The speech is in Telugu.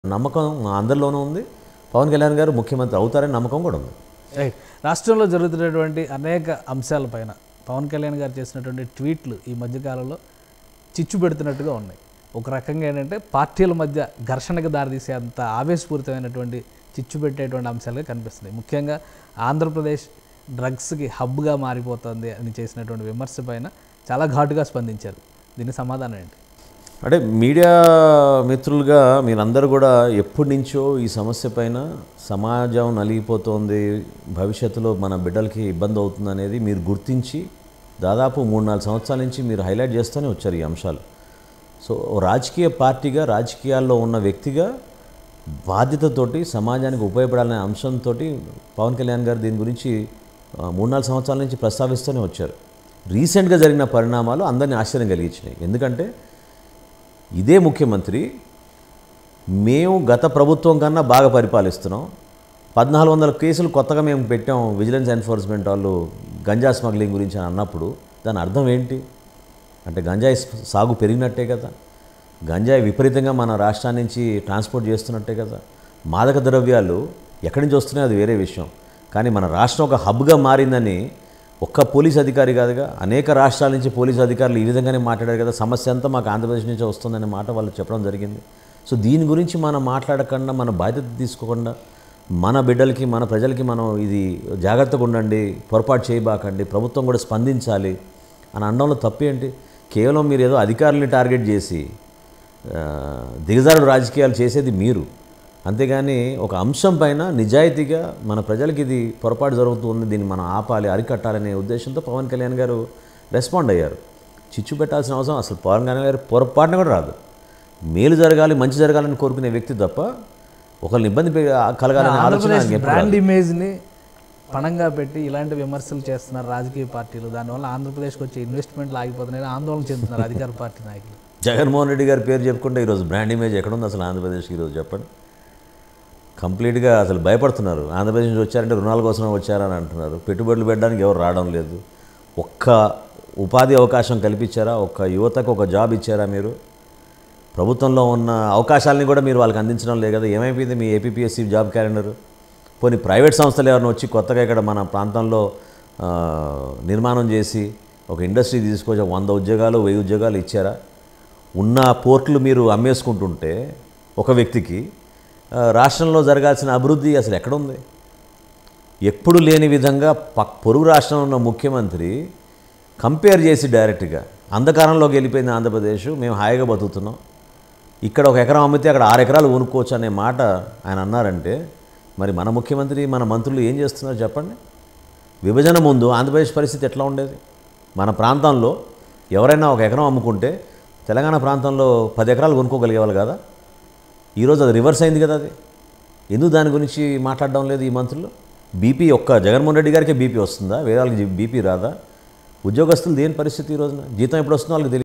నమ్మకం మా అందరిలోనూ ఉంది పవన్ కళ్యాణ్ గారు ముఖ్యమంత్రి అవుతారని నమ్మకం కూడా ఉంది రైట్ రాష్ట్రంలో జరుగుతున్నటువంటి అనేక అంశాలపైన పవన్ కళ్యాణ్ గారు చేసినటువంటి ట్వీట్లు ఈ మధ్యకాలంలో చిచ్చు పెడుతున్నట్టుగా ఉన్నాయి ఒక రకంగా ఏంటంటే పార్టీల మధ్య ఘర్షణకు దారితీసే అంత ఆవేశపూరితమైనటువంటి చిచ్చు పెట్టేటువంటి అంశాలుగా కనిపిస్తున్నాయి ముఖ్యంగా ఆంధ్రప్రదేశ్ డ్రగ్స్కి హబ్గా మారిపోతుంది అని చేసినటువంటి విమర్శ పైన చాలా ఘాటుగా స్పందించారు దీనికి సమాధానం ఏంటి అంటే మీడియా మిత్రులుగా మీరందరూ కూడా ఎప్పటి నుంచో ఈ సమస్య పైన సమాజం నలిగిపోతోంది భవిష్యత్తులో మన బిడ్డలకి ఇబ్బంది అవుతుంది అనేది మీరు గుర్తించి దాదాపు మూడు నాలుగు సంవత్సరాల నుంచి మీరు హైలైట్ చేస్తూనే వచ్చారు ఈ అంశాలు సో ఓ రాజకీయ పార్టీగా రాజకీయాల్లో ఉన్న వ్యక్తిగా బాధ్యతతోటి సమాజానికి ఉపయోగపడాలనే అంశంతో పవన్ కళ్యాణ్ గారు దీని గురించి ఆ, మూడు నాలుగు సంవత్సరాల నుంచి ప్రస్తావిస్తూనే వచ్చారు రీసెంట్గా జరిగిన పరిణామాలు అందరినీ ఆశ్చర్యం కలిగించినాయి ఎందుకంటే ఇదే ముఖ్యమంత్రి మేము గత ప్రభుత్వం కన్నా బాగా పరిపాలిస్తున్నాం పద్నాలుగు వందల కేసులు కొత్తగా మేము పెట్టాం విజిలెన్స్ ఎన్ఫోర్స్మెంట్ వాళ్ళు గంజా స్మగ్లింగ్ గురించి అని అన్నప్పుడు దాని అర్థం ఏంటి అంటే గంజాయి స- సాగు పెరిగినట్టే కదా గంజాయి విపరీతంగా మన రాష్ట్రాన్ని నుంచి ట్రాన్స్పోర్ట్ చేస్తున్నట్టే కదా మాదక ద్రవ్యాలు ఎక్కడి నుంచి వస్తున్నాయో అది వేరే విషయం కానీ మన రాష్ట్రం ఒక హబ్గా మారిందని ఒక్క పోలీస్ అధికారి కాదుగా అనేక రాష్ట్రాల నుంచి పోలీస్ అధికారులు ఈ విధంగానే మాట్లాడారు కదా సమస్య అంతా మాకు ఆంధ్రప్రదేశ్ నుంచి వస్తుందనే మాట వాళ్ళు చెప్పడం జరిగింది సో దీని గురించి మనం మాట్లాడకుండా మన బాధ్యత తీసుకోకుండా మన బిడ్డలకి మన ప్రజలకి మనం ఇది జాగ్రత్తగా ఉండండి పొరపాటు చేయబాకండి ప్రభుత్వం కూడా స్పందించాలి అని అనడంలో తప్పేంటి కేవలం మీరు ఏదో అధికారుల్ని టార్గెట్ చేసి ఆ, దిగజారుడు రాజకీయాలు చేసేది మీరు అంతేగాని ఒక అంశం పైన నిజాయితీగా మన ప్రజలకి ఇది పొరపాటు జరుగుతుంది దీన్ని మనం ఆపాలి అరికట్టాలనే ఉద్దేశంతో పవన్ కళ్యాణ్ గారు రెస్పాండ్ అయ్యారు చిచ్చు పెట్టాల్సిన అవసరం అసలు పవన్ కళ్యాణ్ గారు పొరపాటున కూడా రాదు మేలు జరగాలి మంచి జరగాలని కోరుకునే వ్యక్తి తప్ప ఒకరిని ఇబ్బంది పె- కలగాలనే ఆలోచన ఆంధ్రప్రదేశ్ ఆయనకి ఎప్పుడు బ్రాండ్ ఇమేజ్ని పణంగా పెట్టి ఇలాంటి విమర్శలు చేస్తున్నారు రాజకీయ పార్టీలు దానివల్ల ఆంధ్రప్రదేశ్కి వచ్చే ఇన్వెస్ట్మెంట్లు ఆగిపోతున్నాయని ఆందోళన చెందుతున్నారు అధికార పార్టీ నాయకులు జగన్మోహన్ రెడ్డి గారి పేరు చెప్పుకుంటే ఈరోజు బ్రాండ్ ఇమేజ్ ఎక్కడుంది అసలు ఆంధ్రప్రదేశ్కి ఈరోజు చెప్పండి కంప్లీట్గా అసలు భయపడుతున్నారు ఆంధ్రప్రదేశ్ నుంచి వచ్చారంటే రుణాల కోసం వచ్చారని అంటున్నారు పెట్టుబడులు పెట్టడానికి ఎవరు రావడం లేదు ఒక్క ఉపాధి అవకాశం కల్పించారా ఒక్క యువతకు ఒక జాబ్ ఇచ్చారా మీరు ప్రభుత్వంలో ఉన్న అవకాశాలని కూడా మీరు వాళ్ళకి అందించడం లేదు కదా ఏమైపోయింది మీ ఏపీఎస్సీ జాబ్ క్యాలెండర్ పోనీ ప్రైవేట్ సంస్థలు ఎవరైనా వచ్చి కొత్తగా ఇక్కడ మన ప్రాంతంలో ఆ, నిర్మాణం చేసి ఒక ఇండస్ట్రీ తీసుకొచ్చి ఒక వంద ఉద్యోగాలు వెయ్యి ఉద్యోగాలు ఇచ్చారా ఉన్న పోర్టులు మీరు అమ్మేసుకుంటుంటే ఒక వ్యక్తికి ఆ, రాష్ట్రంలో జరగాల్సిన అభివృద్ధి అసలు ఎక్కడుంది ఎప్పుడు లేని విధంగా పక్ పొరుగు రాష్ట్రంలో ఉన్న ముఖ్యమంత్రి కంపేర్ చేసి డైరెక్ట్గా అంధకారంలోకి వెళ్ళిపోయింది ఆంధ్రప్రదేశ్ మేము హాయిగా బతుకుతున్నాం ఇక్కడ ఒక ఎకరం అమ్మితే అక్కడ ఆరు ఎకరాలు కొనుక్కోవచ్చు అనే మాట ఆయన అన్నారంటే మరి మన ముఖ్యమంత్రి మన మంత్రులు ఏం చేస్తున్నారు చెప్పండి విభజన ముందు ఆంధ్రప్రదేశ్ పరిస్థితి ఎట్లా ఉండేది మన ప్రాంతంలో ఎవరైనా ఒక ఎకరం అమ్ముకుంటే తెలంగాణ ప్రాంతంలో పది ఎకరాలు కొనుక్కోగలిగేవాళ్ళు కదా ఈరోజు అది రివర్స్ అయింది కదా అది ఎందుకు దాని గురించి మాట్లాడడం లేదు ఈ మంత్రులు బీపీ ఒక్క జగన్మోహన్ రెడ్డి గారికే బీపీ వస్తుందా వేరే వాళ్ళకి బీపీ రాదా ఉద్యోగస్తులు దేని పరిస్థితి ఈ రోజున జీతం ఎప్పుడు వస్తుందో వాళ్ళకి తెలియదు